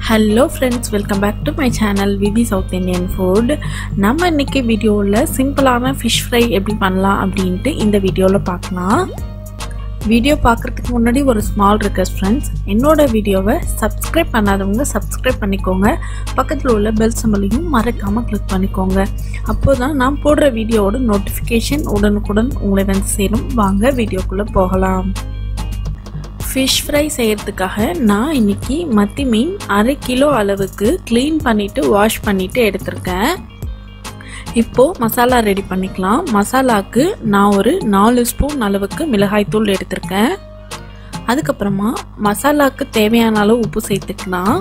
hello friends welcome back to my channel VV south Indian food நம்ம இன்னைக்கு வீடியோவில் சிம்பிளான ஃபிஷ் ஃப்ரை எப்படி பண்ணலாம் அப்படின்ட்டு இந்த வீடியோவில் பார்க்கலாம் வீடியோ பார்க்குறதுக்கு முன்னாடி ஒரு ஸ்மால் ரிக்வஸ்ட் ஃப்ரெண்ட்ஸ் என்னோட வீடியோவை சப்ஸ்கிரைப் பண்ணாதவங்க சப்ஸ்கிரைப் பண்ணிக்கோங்க பக்கத்தில் உள்ள பெல் சிம்பலையும் மறக்காமல் கிளிக் பண்ணிக்கோங்க அப்போ தான் நான் போடுற வீடியோவோட நோட்டிஃபிகேஷன் உடனுக்குடன் உங்களை வந்து சேரும் வாங்க வீடியோக்குள்ளே போகலாம் ஃபிஷ் ஃப்ரை செய்கிறதுக்காக நான் இன்னைக்கு மத்தி மீன் அரை கிலோ அளவுக்கு க்ளீன் பண்ணிவிட்டு வாஷ் பண்ணிவிட்டு எடுத்திருக்கேன் இப்போது மசாலா ரெடி பண்ணிக்கலாம் மசாலாவுக்கு நான் ஒரு நாலு ஸ்பூன் அளவுக்கு மிளகாய்த்தூள் எடுத்திருக்கேன் அதுக்கப்புறமா மசாலாவுக்கு தேவையான அளவு உப்பு சேர்த்துக்கலாம்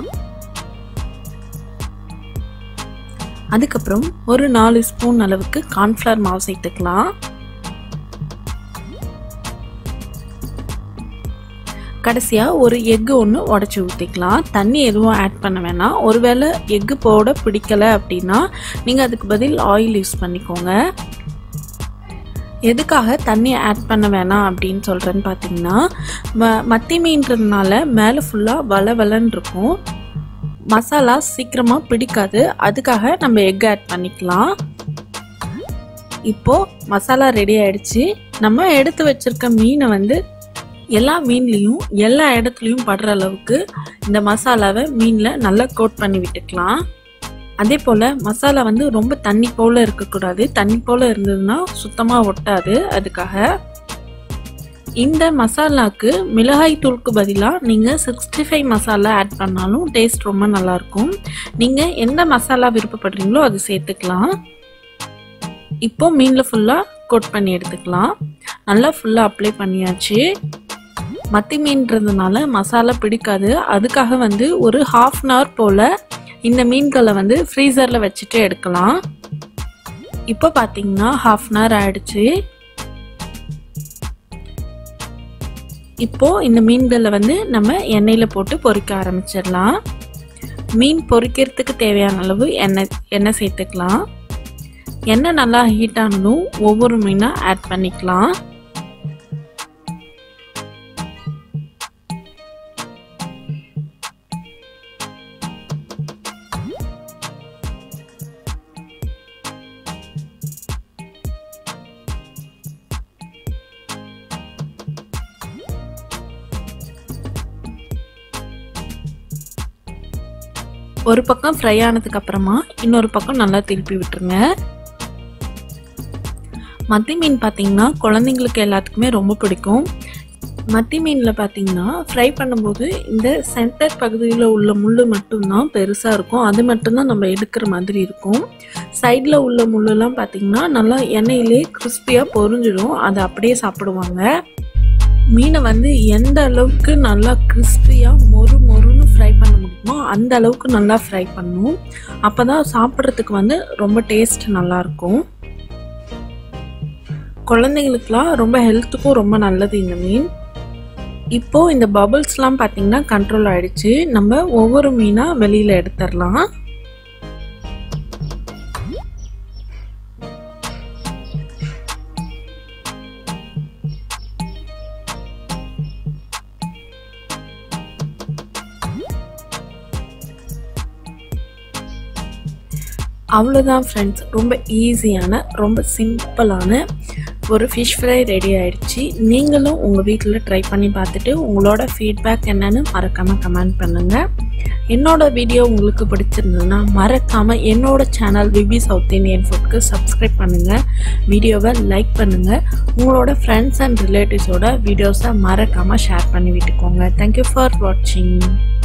அதுக்கப்புறம் ஒரு நாலு ஸ்பூன் அளவுக்கு கார்ன்ஃப்ளவர் மாவு சேர்த்துக்கலாம் கடைசியாக ஒரு எக்கு ஒன்று உடச்சி ஊற்றிக்கலாம் தண்ணி எதுவும் ஆட் பண்ண வேணாம் ஒருவேளை எக்கு போட பிடிக்கலை அப்படின்னா நீங்கள் அதுக்கு பதில் ஆயில் யூஸ் பண்ணிக்கோங்க எதுக்காக தண்ணி ஆட் பண்ண வேணாம் அப்படின்னு சொல்கிறேன்னு பார்த்தீங்கன்னா ம மத்தி மீன்றதுனால மேலே ஃபுல்லாக வள வளன்னு இருக்கும் மசாலா சீக்கிரமாக பிடிக்காது அதுக்காக நம்ம எக் ஆட் பண்ணிக்கலாம் இப்போது மசாலா ரெடி ஆயிடுச்சு நம்ம எடுத்து வச்சிருக்க மீனை வந்து எல்லா மீன்லேயும் எல்லா இடத்துலையும் படுற அளவுக்கு இந்த மசாலாவை மீனில் நல்லா கோட் பண்ணி விட்டுக்கலாம் அதே போல் மசாலா வந்து ரொம்ப தண்ணி போல் இருக்கக்கூடாது தண்ணி போல் இருந்ததுன்னா சுத்தமாக ஒட்டாது அதுக்காக இந்த மசாலாவுக்கு மிளகாய் தூளுக்கு பதிலாக நீங்கள் சிக்ஸ்டி ஃபைவ் மசாலா ஆட் பண்ணாலும் டேஸ்ட் ரொம்ப நல்லாயிருக்கும் நீங்கள் எந்த மசாலா விருப்பப்படுறீங்களோ அது சேர்த்துக்கலாம் இப்போ மீனில் ஃபுல்லாக கோட் பண்ணி எடுத்துக்கலாம் நல்லா ஃபுல்லாக அப்ளை பண்ணியாச்சு மத்தி மீன்றதுனால மசாலா பிடிக்காது அதுக்காக வந்து ஒரு ஹாஃப் அன் ஹவர் போல் இந்த மீன்களை வந்து ஃப்ரீசரில் வச்சுட்டு எடுக்கலாம் இப்போ பார்த்தீங்கன்னா ஹாஃப் அன் ஹவர் ஆயிடுச்சு இப்போ இந்த மீன்களை வந்து நம்ம எண்ணெயில் போட்டு பொரிக்க ஆரம்பிச்சிடலாம் மீன் பொரிக்கிறதுக்கு தேவையான அளவு எண்ணெய் எண்ணெய் சேர்த்துக்கலாம் எண்ணெய் நல்லா ஹீட் ஆனதும் ஒவ்வொரு மீனாக ஆட் பண்ணிக்கலாம் ஒரு பக்கம் ஃப்ரை ஆனதுக்கு அப்புறமா இன்னொரு பக்கம் நல்லா திருப்பி விட்டுருங்க மத்தி மீன் பார்த்தீங்கன்னா குழந்தைங்களுக்கு எல்லாத்துக்குமே ரொம்ப பிடிக்கும் மத்தி மீனில் பார்த்தீங்கன்னா ஃப்ரை பண்ணும்போது இந்த சென்டர் பகுதியில் உள்ள முள் மட்டும்தான் பெருசாக இருக்கும் அது மட்டும்தான் நம்ம எடுக்கிற மாதிரி இருக்கும் சைடில் உள்ள முள்ளெல்லாம் பார்த்தீங்கன்னா நல்லா எண்ணெயிலே கிறிஸ்பியாக பொரிஞ்சிடும் அதை அப்படியே சாப்பிடுவாங்க மீனை வந்து எந்த அளவுக்கு நல்லா கிறிஸ்பியாக மொறு மொறுன்னு ஃப்ரை பண்ண முடியுமோ அந்த அளவுக்கு நல்லா ஃப்ரை பண்ணும் அப்போ தான் சாப்பிட்றதுக்கு வந்து ரொம்ப டேஸ்ட் நல்லாயிருக்கும் குழந்தைங்களுக்குலாம் ரொம்ப ஹெல்த்துக்கும் ரொம்ப நல்லது இந்த மீன் இப்போது இந்த பபுள்ஸ்லாம் பார்த்திங்கன்னா கண்ட்ரோல் ஆகிடுச்சு நம்ம ஒவ்வொரு மீனாக வெளியில் எடுத்துடலாம் அவ்வளோதான் ஃப்ரெண்ட்ஸ் ரொம்ப ஈஸியான ரொம்ப சிம்பிளான ஒரு ஃபிஷ் ஃப்ரை ரெடி ஆயிடுச்சு நீங்களும் உங்கள் வீட்டில் ட்ரை பண்ணி பார்த்துட்டு உங்களோட ஃபீட்பேக் என்னன்னு மறக்காமல் கமெண்ட் பண்ணுங்கள் என்னோட வீடியோ உங்களுக்கு பிடிச்சிருந்ததுன்னா மறக்காமல் என்னோட சேனல் விபி சவுத் இந்தியன் ஃபுட்க்கு சப்ஸ்கிரைப் பண்ணுங்கள் வீடியோவை லைக் பண்ணுங்கள் உங்களோட ஃப்ரெண்ட்ஸ் அண்ட் ரிலேட்டிவ்ஸோட வீடியோஸை மறக்காமல் ஷேர் பண்ணி விட்டுக்கோங்க தேங்க்யூ ஃபார் வாட்சிங்